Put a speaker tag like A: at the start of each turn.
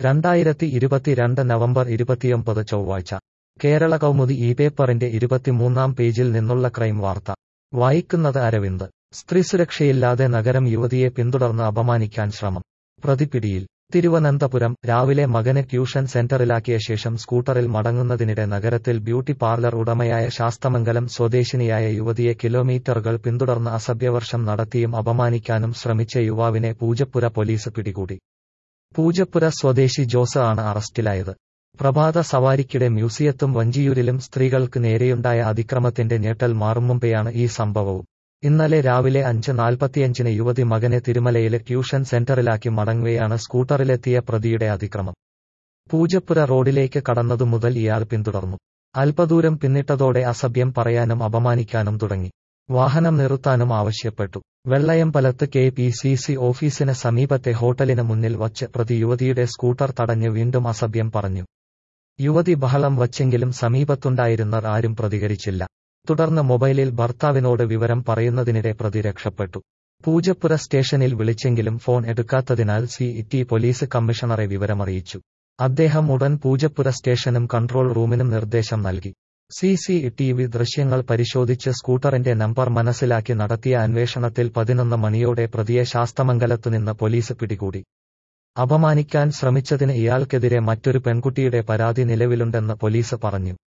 A: രണ്ടായിരത്തി ഇരുപത്തിരണ്ട് നവംബർ ഇരുപത്തിയൊമ്പത് ചൊവ്വാഴ്ച കേരള കൗമുദി ഈ പേപ്പറിന്റെ ഇരുപത്തിമൂന്നാം പേജിൽ നിന്നുള്ള ക്രൈം വാർത്ത വായിക്കുന്നത് അരവിന്ദ് സ്ത്രീസുരക്ഷയില്ലാതെ നഗരം യുവതിയെ പിന്തുടർന്ന് അപമാനിക്കാൻ ശ്രമം പ്രതിപിടിയിൽ തിരുവനന്തപുരം രാവിലെ മകനെ ട്യൂഷൻ സെന്ററിലാക്കിയ ശേഷം സ്കൂട്ടറിൽ മടങ്ങുന്നതിനിടെ നഗരത്തിൽ ബ്യൂട്ടി പാർലർ ഉടമയായ ശാസ്തമംഗലം സ്വദേശിനിയായ യുവതിയെ കിലോമീറ്ററുകൾ പിന്തുടർന്ന് അസഭ്യവർഷം നടത്തിയും അപമാനിക്കാനും ശ്രമിച്ച യുവാവിനെ പൂജപ്പുര പോലീസ് പിടികൂടി പൂജപ്പുര സ്വദേശി ജോസ് ആണ് അറസ്റ്റിലായത് പ്രഭാത സവാരിക്കിടെ മ്യൂസിയത്തും വഞ്ചിയൂരിലും സ്ത്രീകൾക്ക് നേരെയുണ്ടായ അതിക്രമത്തിന്റെ ഞെട്ടൽ മാറും മുമ്പെയാണ് ഈ സംഭവവും ഇന്നലെ രാവിലെ അഞ്ച് നാൽപ്പത്തിയഞ്ചിന് യുവതി മകനെ തിരുമലയിലെ ട്യൂഷൻ സെന്ററിലാക്കി മടങ്ങുകയാണ് സ്കൂട്ടറിലെത്തിയ പ്രതിയുടെ അതിക്രമം പൂജപ്പുര റോഡിലേക്ക് കടന്നതു മുതൽ ഇയാൾ പിന്തുടർന്നു അല്പദൂരം പിന്നിട്ടതോടെ അസഭ്യം പറയാനും അപമാനിക്കാനും തുടങ്ങി വാഹനം നിർത്താനും ആവശ്യപ്പെട്ടു വെള്ളയമ്പലത്ത് കെ പി സി സി ഓഫീസിന് സമീപത്തെ ഹോട്ടലിന് മുന്നിൽ വച്ച് പ്രതി യുവതിയുടെ സ്കൂട്ടർ തടഞ്ഞ് വീണ്ടും അസഭ്യം പറഞ്ഞു യുവതി ബഹളം വച്ചെങ്കിലും സമീപത്തുണ്ടായിരുന്നവർ ആരും പ്രതികരിച്ചില്ല തുടർന്ന് മൊബൈലിൽ ഭർത്താവിനോട് വിവരം പറയുന്നതിനിടെ പ്രതി രക്ഷപ്പെട്ടു പൂജപ്പുര സ്റ്റേഷനിൽ വിളിച്ചെങ്കിലും ഫോൺ എടുക്കാത്തതിനാൽ സി ടി പോലീസ് കമ്മീഷണറെ വിവരമറിയിച്ചു അദ്ദേഹം ഉടൻ പൂജപ്പുര സ്റ്റേഷനും കൺട്രോൾ റൂമിനും നിർദ്ദേശം നൽകി സി സി ടി വി ദൃശ്യങ്ങൾ പരിശോധിച്ച് സ്കൂട്ടറിന്റെ നമ്പർ മനസ്സിലാക്കി നടത്തിയ അന്വേഷണത്തിൽ പതിനൊന്ന് മണിയോടെ പ്രതിയെ ശാസ്തമംഗലത്തുനിന്ന് പോലീസ് പിടികൂടി അപമാനിക്കാൻ ശ്രമിച്ചതിന് ഇയാൾക്കെതിരെ മറ്റൊരു പെൺകുട്ടിയുടെ പരാതി നിലവിലുണ്ടെന്ന് പോലീസ് പറഞ്ഞു